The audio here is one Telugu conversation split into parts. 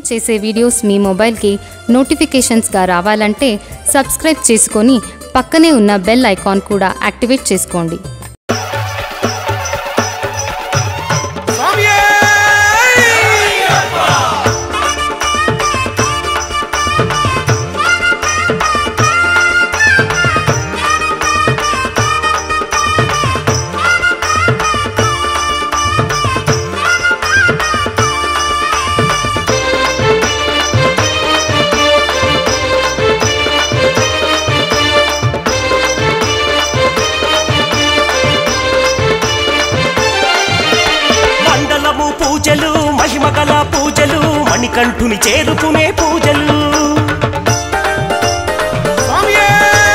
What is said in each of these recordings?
చేసే వీడియోస్ మీ మొబైల్కి నోటిఫికేషన్స్గా రావాలంటే సబ్స్క్రైబ్ చేసుకొని పక్కనే ఉన్న బెల్ ఐకాన్ కూడా యాక్టివేట్ చేసుకోండి స్వామియే మండలము పూజలు మహిమగల పూజలు మణికంఠుని చేరుకునే పూజలు స్వామియే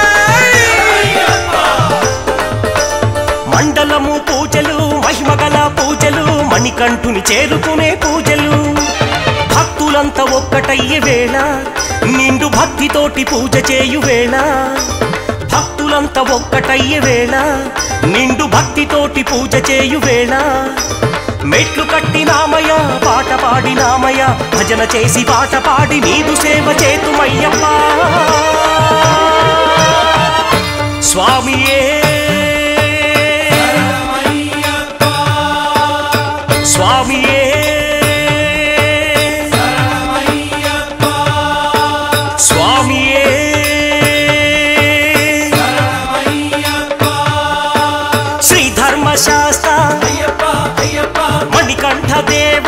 మండలము పూజలు మహిమగల పూజలు మణికంఠుని చేరుకునే పూజలు భక్తులంతా ఒక్కటయ్యే వేళ నిండు భక్తితోటి పూజ చేయు వేళ భక్తులంతా ఒక్కటయ్యే వేళ నిండు భక్తితోటి పూజ చేయు వేళ మెట్లు కట్టినామయ పాట పాడినామయ భజన చేసి పాట పాడి నీదు సేవ చేతుమయ్యప్పా స్వామియే స్వామియే స్వామియే శ్రీ ధర్మశాస్త్ర మణికంఠ దేవ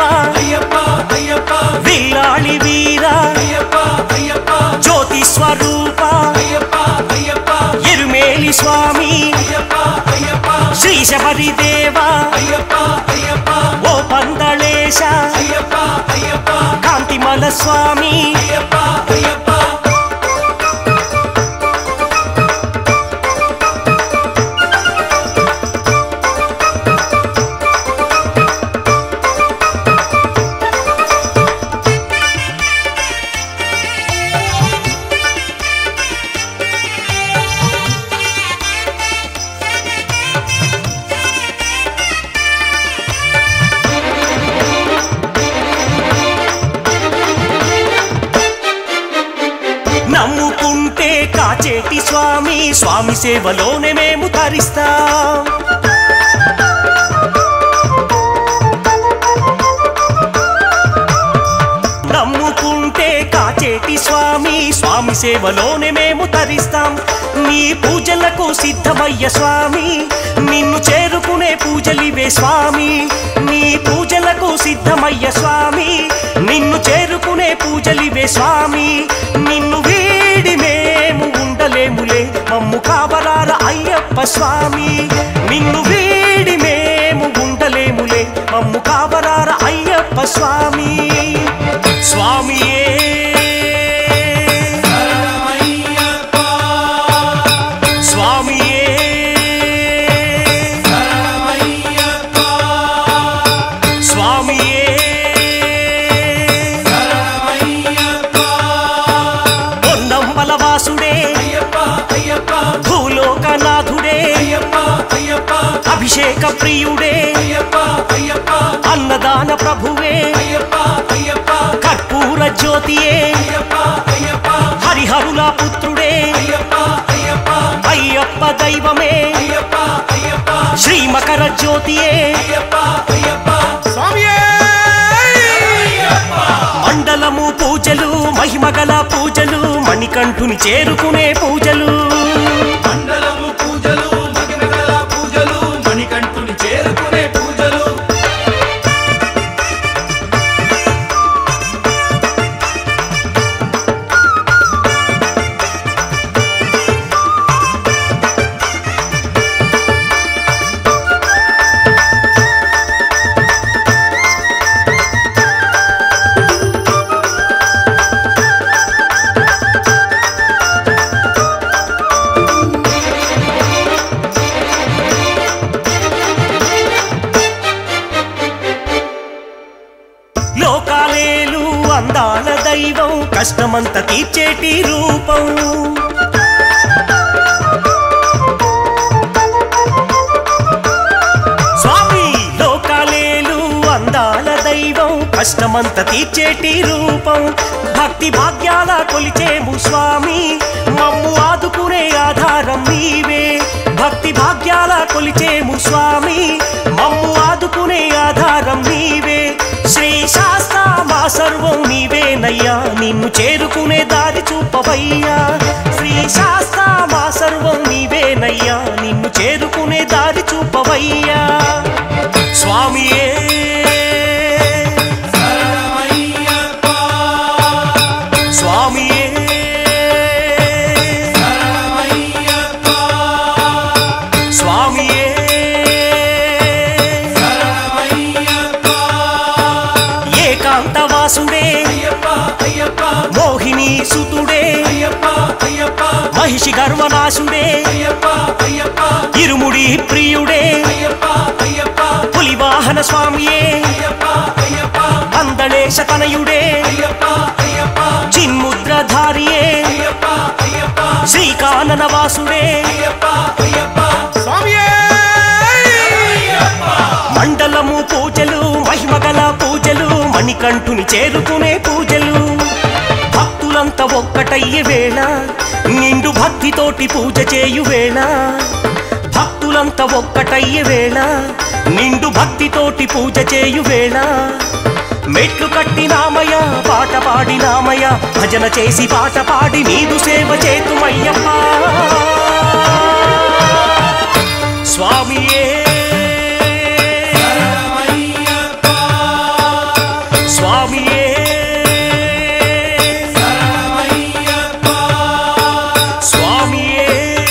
విల్లాళి వీర జ్యోతి స్వరూప ఎరుమేలి స్వామి శ్రీ శబరి దేవ ఓ పందళేశ కాంతిమల స్వామి నమ్ముకుంటే కాచేటి స్వామి స్వామి సేవలోనే మేము తరిస్తాం నమ్ముకుంటే కాచేటి స్వామి స్వామి సేవలోనే మేము తరిస్తాం నీ పూజలకు సిద్ధమయ్య స్వామి నిన్ను చేరుకునే పూజలివే స్వామి నీ పూజలకు సిద్ధమయ్య స్వామి నిన్ను చేరుకునే పూజలివే స్వామి నిన్ను వీడి మేము ఉండలేములే మమ్ము కావరాల అయ్యప్ప స్వామి నిన్ను వీడి మేము ఉండలేములే మమ్ము కావరాల అయ్యప్ప స్వామి స్వామియే స్వామియే స్వామియే పొన్నంబల వాసుడే భూలోకనాథుడే అభిషేక ప్రియుడే అన్నదాన ప్రభువే కర్పూర జ్యోతియే హరిహరుల పుత్రుడే అయ్యప్ప దైవమే శ్రీ మకర జ్యోతియే స్వామియే మండలము పూజలు మహిమగల పూజలు మణికంఠుని చేరుకునే పూజలు మండలము పూజలు మహిమగల పూజలు మణికంఠుని చేరుకునే పూజలు లోకాలేలు అందాల దైవం కష్టమంత తీర్చేటి రూపం స్వామి లోకాలేలు అందాల దైవం కష్ట కష్టమంత తీర్చేటి రూపం భక్తి భాగ్యాల కొలిచేము స్వామి మమ్ము ఆదుకునే ఆధారం నీవే భక్తి భాగ్యాల కొలిచేము స్వామి మమ్ము ఆదుకునే ఆధారం నీవే శ్రీ శాస్త్ర మా సర్వం నీవేనయ్యా నిన్ను చేరుకునే దారి చూపవయ్యా శ్రీ శాస్త్ర మా సర్వం నీవేనయ్యా నిన్ను చేరుకునే దారి చూపవయ్యా స్వామియే శరణమయ్యప్ప స్వామియే శరణమయ్యప్ప స్వామియే శరణమయ్యప్ప ఏకాంతవాసుడే అయ్యప్ప అయ్యప్ప మోహిని సుతుడే అయ్యప్ప అయ్యప్ప మహిషి గర్వనాశుడే అయ్యప్ప అయ్యప్ప ఇరుముడి ప్రియుడే అయ్యప్ప అయ్యప్ప పులివాహన స్వామియే అయ్యప్ప అయ్యప్ప అందళేశ తనయుడే అయ్యప్ప అయ్యప్ప చిన్ముద్రధారియే అయ్యప్ప అయ్యప్ప శ్రీకానన వాసుడే అయ్యప్ప అయ్యప్ప స్వామియే మండలము పూజలు మహిమగల పూజలు మణికంఠుని చేరుకునే పూజలు భక్తులంతా ఒక్కటయ్యే వేళ నిండు భక్తితోటి పూజ చేయు వేళ భక్తులంతా ఒక్కటయ్యే వేళ నిండు భక్తితోటి పూజ చేయు వేళ మెట్లు కట్టినామయ పాట పాడినామయ భజన చేసి పాట పాడి నీదు సేవ చేతుమయ్యప్ప స్వామియే శరణమయ్యప్ప స్వామియే శరణమయ్యప్ప స్వామియే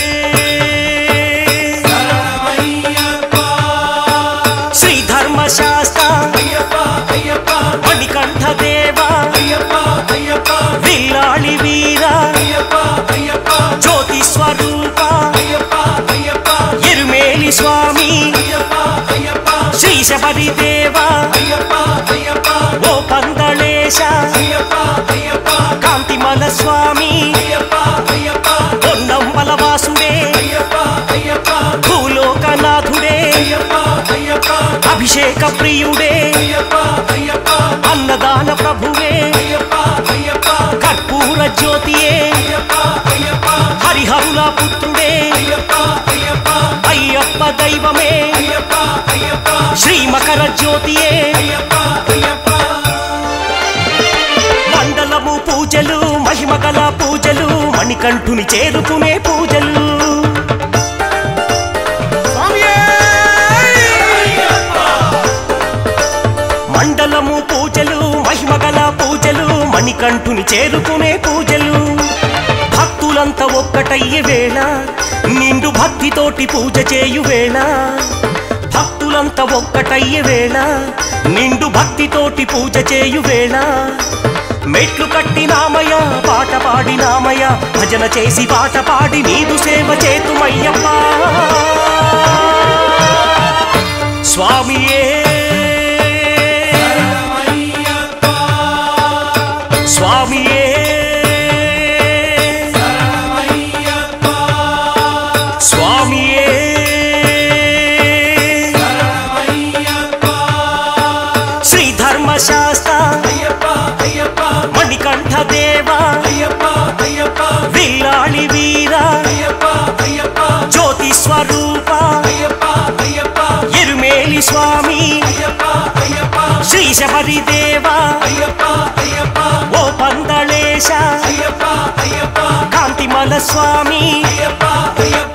శరణమయ్యప్ప శ్రీ ధర్మశాస్త్ర అయ్యప్ప అయ్యప్ప మణికంఠ దేవ అయ్యప్ప అయ్యప్ప విల్లాళి వీర అయ్యప్ప అయ్యప్ప జ్యోతి స్వరూప అయ్యప్ప అయ్యప్ప ఎరుమేలి స్వామి అయ్యప్ప అయ్యప్ప శ్రీ శబరి దేవ అయ్యప్ప అయ్యప్ప ఓ పందళేశ అయ్యప్ప అయ్యప్ప కాంతిమల స్వామి అయ్యప్ప అయ్యప్ప పొన్నంబల వాసుడే అయ్యప్ప అయ్యప్ప భూలోకనాథుడే అయ్యప్ప అయ్యప్ప అభిషేక ప్రియుడే అయ్యప్ప అయ్యప్ప అన్నదాన ప్రభువే అయ్యప్ప అయ్యప్ప కర్పూర జ్యోతియే అయ్యప్ప అయ్యప్ప హరిహరుల పుత్రుడే అయ్యప్ప అయ్యప్ప అయ్యప్ప దైవమే అయ్యప్ప అయ్యప్ప శ్రీ మకర జ్యోతియే అయ్యప్ప అయ్యప్ప మండలము పూజలు మహిమగల పూజలు మణికంఠుని చేరుకునే పూజలు స్వామియే మండలము పూజలు మహిమగల పూజలు మణికంఠుని చేరుకునే పూజలు భక్తులంతా ఒక్కటయ్యే వేళ నిండు భక్తితోటి పూజ చేయు వేళ భక్తులంతా ఒక్కటయ్యే వేళ నిండు భక్తితోటి పూజ చేయు వేళ మెట్లు కట్టినామయ పాట పాడినామయ భజన చేసి పాట పాడి నీదు సేవ చేతుమయ్యప్ప స్వామియే శరణమయ్యప్ప స్వామియే శరణమయ్యప్ప స్వామియే శరణమయ్యప్ప శ్రీ ధర్మశాస్త్ర అయ్యప్ప అయ్యప్ప మణికంఠ దేవ అయ్యప్ప అయ్యప్ప విల్లాళి వీర అయ్యప్ప అయ్యప్ప జ్యోతి స్వరూప అయ్యప్ప అయ్యప్ప ఎరుమేలి స్వామి అయ్యప్ప అయ్యప్ప శ్రీ శబరి దేవ అయ్యప్ప అయ్యప్ప ఓ పందళేశ అయ్యప్ప అయ్యప్ప కాంతిమల స్వామి అయ్యప్ప అయ్యప్ప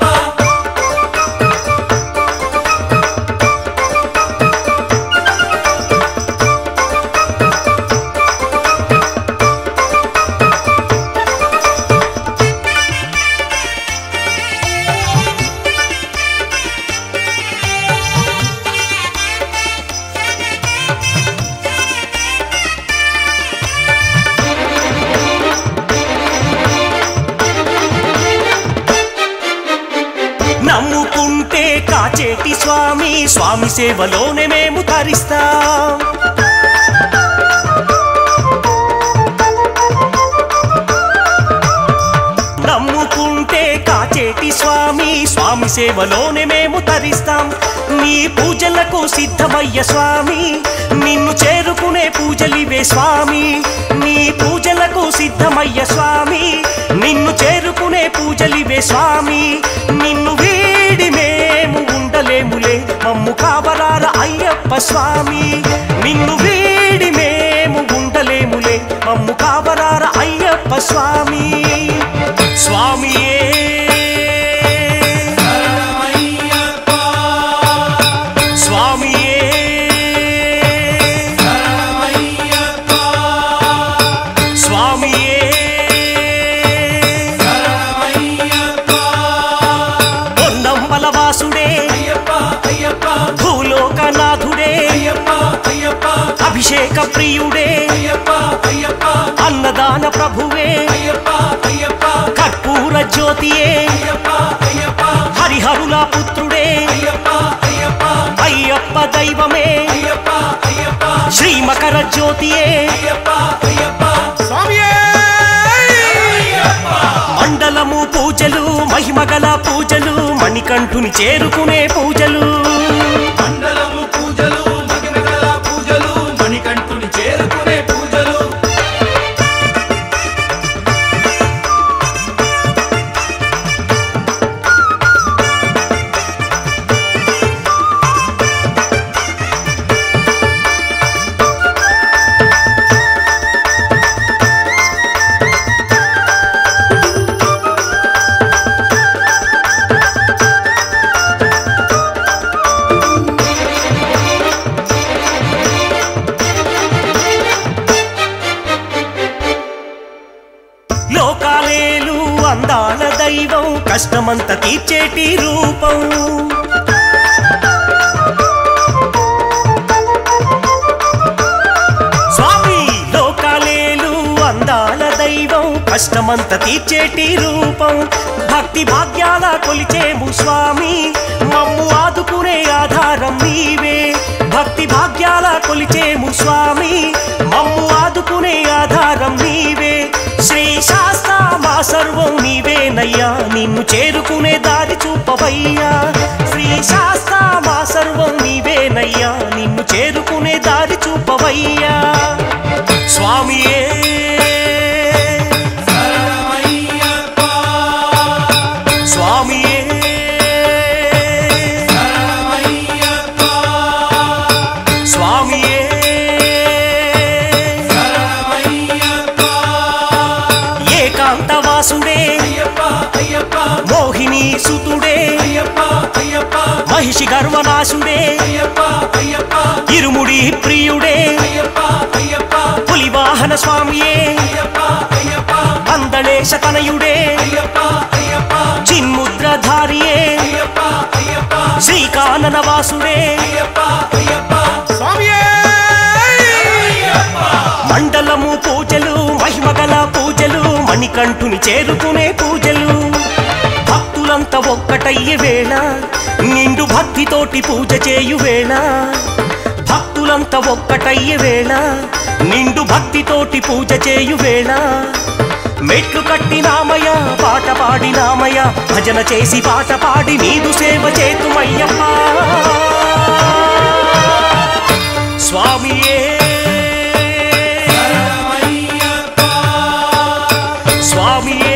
నమ్ముకుంటే కాచేటి స్వామి స్వామి సేవలోనే మేము తరిస్తాం నమ్ముకుంటే కాచేటి స్వామి స్వామి సేవలోనే మేము తరిస్తాం నీ పూజల పూజలకు సిద్ధమయ్య స్వామి నిన్ను చేరుకునే పూజలివే స్వామి నీ పూజలకు సిద్ధమయ్య స్వామి నిన్ను చేరుకునే పూజలివే స్వామి నిన్ను వీడి మేము ఉండలేములే మమ్ము కావరార అయ్యప్ప స్వామి నిన్ను వీడి మేము ఉండలేములే మమ్ము కావరార అయ్యప్ప స్వామి స్వామియే శరణమయ్యప్ప స్వామియే శరణమయ్యప్ప స్వామియే శరణమయ్యప్ప పొన్నంబల వాసుడే అయ్యప్ప అయ్యప్ప భూలోకనాథుడే అయ్యప్ప అయ్యప్ప అభిషేక ప్రియుడే అయ్యప్ప అయ్యప్ప అన్నదాన ప్రభువే అయ్యప్ప అయ్యప్ప కర్పూర జ్యోతియే అయ్యప్ప అయ్యప్ప హరిహరుల పుత్రుడే అయ్యప్ప అయ్యప్ప అయ్యప్ప దైవమే అయ్యప్ప అయ్యప్ప శ్రీ మకర జ్యోతియే అయ్యప్ప అయ్యప్ప స్వామియే మండలము పూజలు మహిమగల పూజలు మణికంఠుని చేరుకునే పూజలు మండలము పూజలు మగిమగల పూజలు మణికంఠుని చేరుకునే పూజలు లోకాలేలు అందాల దైవం కష్టమంత తీర్చేటి రూపం స్వామి లోకాలేలు అందాల దైవం కష్టమంత తీర్చేటి రూపం భక్తి భాగ్యాల కొలిచేము స్వామి మమ్ము ఆదుకునే ఆధారం నీవే భక్తి భాగ్యాల కొలిచేము స్వామి మమ్ము ఆదుకునే ఆధారం నీవే శ్రీ శాస్త్ర మా సర్వం నీవేనయ్యా నిన్ను చేరుకునే దారి చూపవయ్యా శ్రీ శాస్త్ర మా సర్వం నీవేనయ్యా నిన్ను చేరుకునే దారి చూపవయ్యా స్వామియే శరణమయ్యప్ప స్వామియే శరణమయ్యప్ప స్వామియే శరణమయ్యప్ప ఏకాంతవాసుడే అయ్యప్ప అయ్యప్ప మోహిని సుతుడే అయ్యప్ప అయ్యప్ప మహిషి గర్వనాశుడే అయ్యప్ప అయ్యప్ప ఇరుముడి ప్రియుడే అయ్యప్ప అయ్యప్ప పులివాహన స్వామియే అయ్యప్ప అయ్యప్ప అందళేశ తనయుడే అయ్యప్ప అయ్యప్ప చిన్ముద్రధారియే అయ్యప్ప అయ్యప్ప శ్రీకానన వాసుడే అయ్యప్ప అయ్యప్ప స్వామియే మండలము పూజలు మహిమగల పూజలు మణికంఠుని చేరుకునే పూజలు భక్తులంతా ఒక్కటయ్యే వేళ నిండు భక్తితోటి పూజ చేయు వేళ భక్తులంతా ఒక్కటయ్యే వేళ నిండు భక్తితోటి పూజ చేయు వేళ మెట్లు కట్టినామయ పాట పాడినామయ భజన చేసి పాట పాడి నీదు సేవ చేతుమయ్యప్ప స్వామియే శరణమయ్యప్ప స్వామియే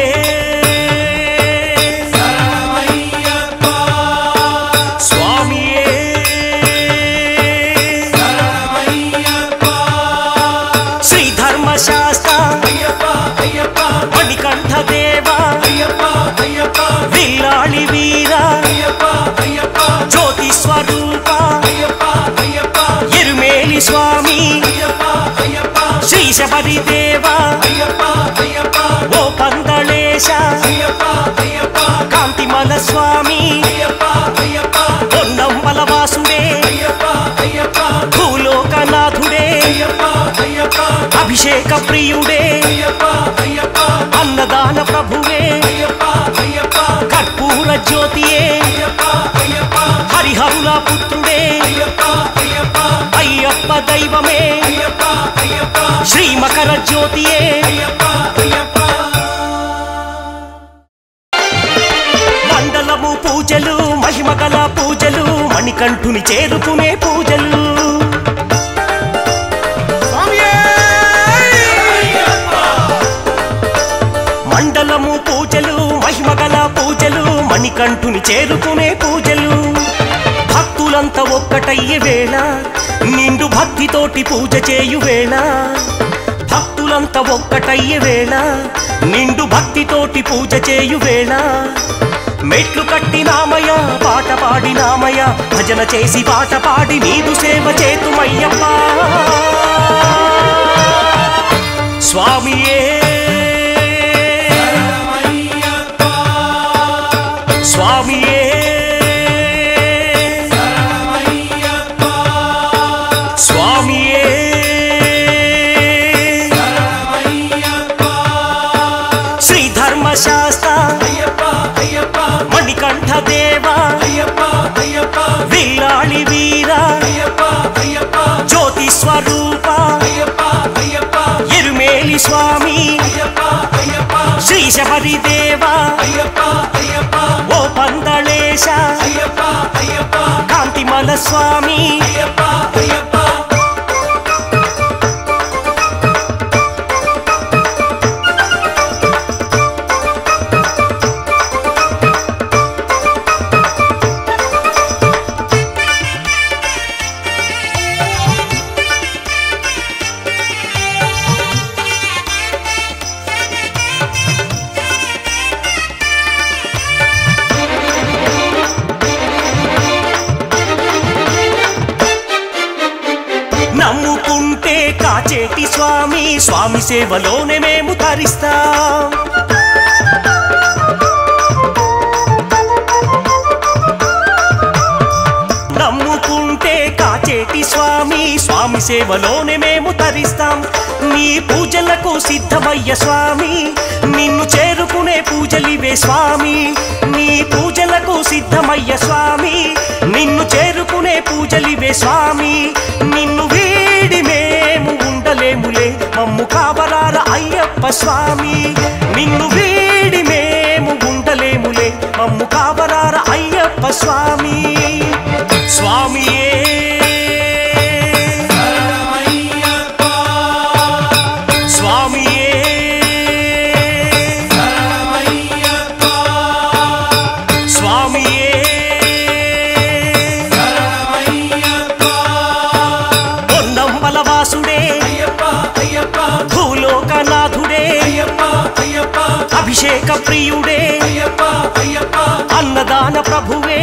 శరణమయ్యప్ప స్వామియే శరణమయ్యప్ప శ్రీ ధర్మశాస్త్ర అయ్యప్ప అయ్యప్ప మణికంఠ దేవ అయ్యప్ప అయ్యప్ప విల్లాళి వీర అయ్యప్ప అయ్యప్ప జ్యోతి స్వరూప అయ్యప్ప అయ్యప్ప ఎరుమేలి స్వామి అయ్యప్ప అయ్యప్ప శ్రీ శబరి దేవ అయ్యప్ప అయ్యప్ప ఓ పందళేశ అయ్యప్ప అయ్యప్ప కాంతిమల స్వామి అయ్యప్ప అయ్యప్ప పొన్నంబల వాసుడే అయ్యప్ప అయ్యప్ప భూలోకనాథుడే అయ్యప్ప అయ్యప్ప అభిషేక ప్రియుడే అయ్యప్ప అయ్యప్ప అన్నదాన ప్రభువే అయ్యప్ప అయ్యప్ప కర్పూర జ్యోతియే అయ్యప్ప అయ్యప్ప హరిహరుల పుత్రుడే అయ్యప్ప అయ్యప్ప అయ్యప్ప దైవమే అయ్యప్ప అయ్యప్ప శ్రీ మకర జ్యోతియే అయ్యప్ప అయ్యప్ప మండలము పూజలు మహిమగల పూజలు మణిక మణికంఠుని చేరుకునే పూజలు స్వామియే మండలము పూజలు మహిమగల పూజలు మణికంఠుని చేరుకునే పూజలు భక్తులంతా ఒక్కటయ్యే వేళ నిండు భక్తితోటి పూజ చేయు వేళ భక్తులంతా ఒక్కటయ్యే వేళ నిండు భక్తితోటి పూజ చేయు వేళ మెట్లు కట్టినామయ పాట పాడినామయ భజన చేసి పాట పాడి నీదు సేవ చేతుమయ్యప్ప స్వామియే స్వామియే స్వామియే శ్రీ ధర్మశాస్త్ర మణికంఠ దేవ విల్లాళి వీర జ్యోతి స్వరూప ఎరుమేలి స్వామి శ్రీ శబరి దేవ ఓ పందళేశ కాంతిమల స్వామి నమ్ముకుంటే కాచేటి స్వామి స్వామి సేవలోనే మేము తరిస్తాం నమ్ముకుంటే కాచేటి స్వామి స్వామి సేవలోనే మేము తరిస్తాం నీ పూజలకు సిద్ధమయ్య స్వామి నిన్ను చేరుకునే పూజలివే స్వామి నీ పూజలకు సిద్ధమయ్య స్వామి నిన్ను చేరుకునే పూజలివే స్వామి నిన్ను వీడి మేము ఉండలేములే మమ్ము కావరాల అయ్యప్ప స్వామి నిన్ను వీడి మేము ఉండలేములే మమ్ము కావరాల అయ్యప్ప స్వామి స్వామియే స్వామియే స్వామియే పొన్నంబల వాసుడే భూలోకనాథుడే అభిషేక ప్రియుడే అన్నదాన ప్రభువే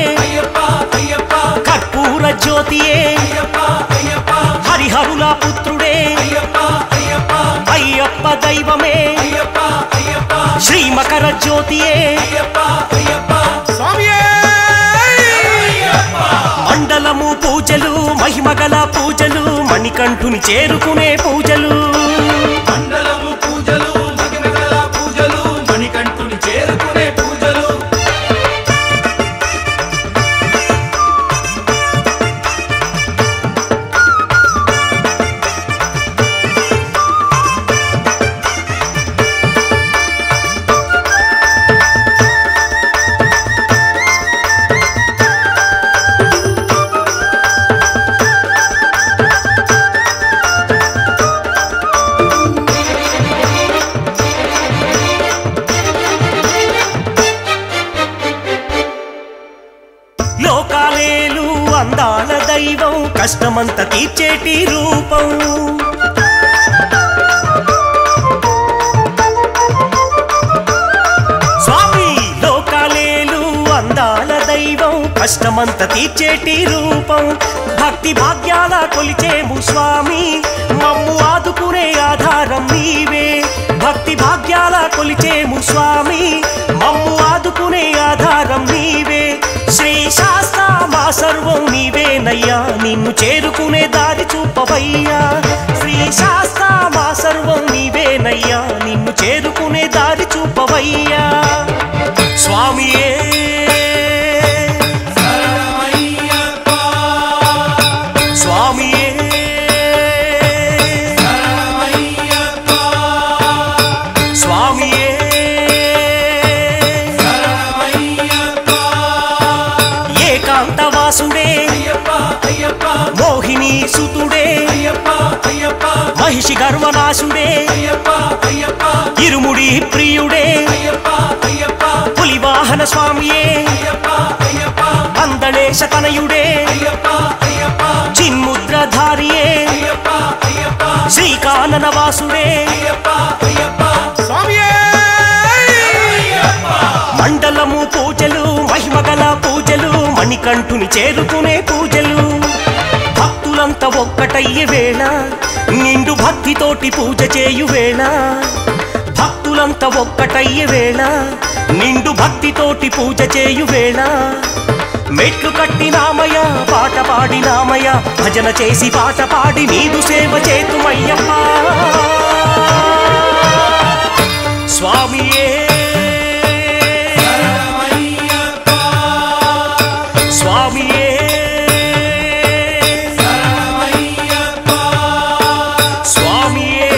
కర్పూర జ్యోతియే హరిహరుల పుత్రుడే అయ్యప్ప దైవమే శ్రీ మకర జ్యోతియే స్వామియే మండలము పూజలు మహిమగల పూజలు మణికంఠుని చేరుకునే పూజలు మండలము పూజలు మగిమగల పూజలు మణికంఠుని చేరుకునే పూజలు లోకాలేలు అందాల దైవం కష్టమంత తీర్చేటి రూపం స్వామి లోకాలేలు అందాల దైవం కష్టమంత తీర్చేటి రూపం భక్తి భాగ్యాల కొలిచేము స్వామి మమ్ము ఆదుకునే ఆధారం నీవే భక్తి భాగ్యాల కొలిచేము స్వామి మమ్ము ఆదుకునే ఆధారం నీవే శ్రీ శాస్త్ర మా సర్వం నీవేనయ్యా నిన్ను చేరుకునే దారి చూపవయ్యా శ్రీ శాస్త్ర మా సర్వం నీవేనయ్యా నిన్ను చేరుకునే దారి చూపవయ్యా స్వామియే స్వామియే స్వామియే ఏకాంతవాసుడే మహిషి గర్వనాశుడే అయ్యప్ప అయ్యప్ప ఇరుముడి ప్రియుడే అయ్యప్ప అయ్యప్ప పులివాహన స్వామియే అయ్యప్ప అయ్యప్ప అందళేశ తనయుడే అయ్యప్ప అయ్యప్ప చిన్ముద్రధారియే అయ్యప్ప అయ్యప్ప శ్రీకానన వాసుడే అయ్యప్ప అయ్యప్ప స్వామియే మండలము పూజలు మహిమగల పూజలు మణికంఠుని చేరుకునే పూజలు భక్తులంతా ఒక్కటయ్యే వేళ నిండు భక్తితోటి పూజ చేయు వేళ భక్తులంతా ఒక్కటయ్యే వేళ నిండు భక్తితోటి పూజ చేయు వేళ మెట్లు కట్టినామయ పాట పాడినామయ భజన చేసి పాట పాడి నీదు సేవ చేతుమయ్యప్ప స్వామియే శరణమయ్యప్ప స్వామియే శరణమయ్యప్ప స్వామియే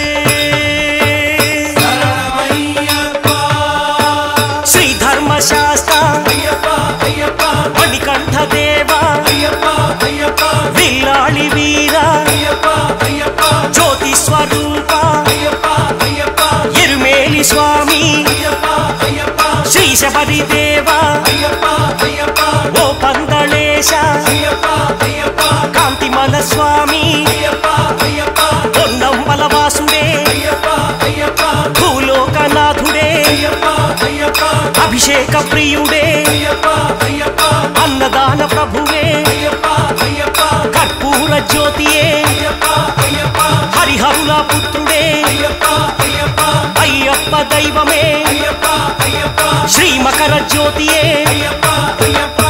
శరణమయ్యప్ప శ్రీ ధర్మశాస్త్ర అయ్యప్ప అయ్యప్ప మణికంఠ దేవ అయ్యప్ప అయ్యప్ప విల్లాళి వీర అయ్యప్ప అయ్యప్ప జ్యోతి స్వరూప అయ్యప్ప అయ్యప్ప ఎరుమేలి స్వామి అయ్యప్ప అయ్యప్ప శ్రీ శబరి దేవ అయ్యప్ప అయ్యప్ప ఓ పందళేశ అయ్యప్ప అయ్యప్ప కాంతిమల స్వామి అయ్యప్ప అయ్యప్ప పొన్నంబల వాసుడే అయ్యప్ప అయ్యప్ప భూలోకనాథుడే అయ్యప్ప అయ్యప్ప అభిషేక ప్రియుడే అయ్యప్ప అయ్యప్ప అన్నదాన ప్రభువే అయ్యప్ప అయ్యప్ప కర్పూర జ్యోతియే అయ్యప్ప అయ్యప్ప హరిహరుల పుత్రుడే అయ్యప్ప అయ్యప్ప అయ్యప్ప దైవమే అయ్యప్ప అయ్యప్ప శ్రీ మకర జ్యోతియే అయ్యప్ప అయ్యప్ప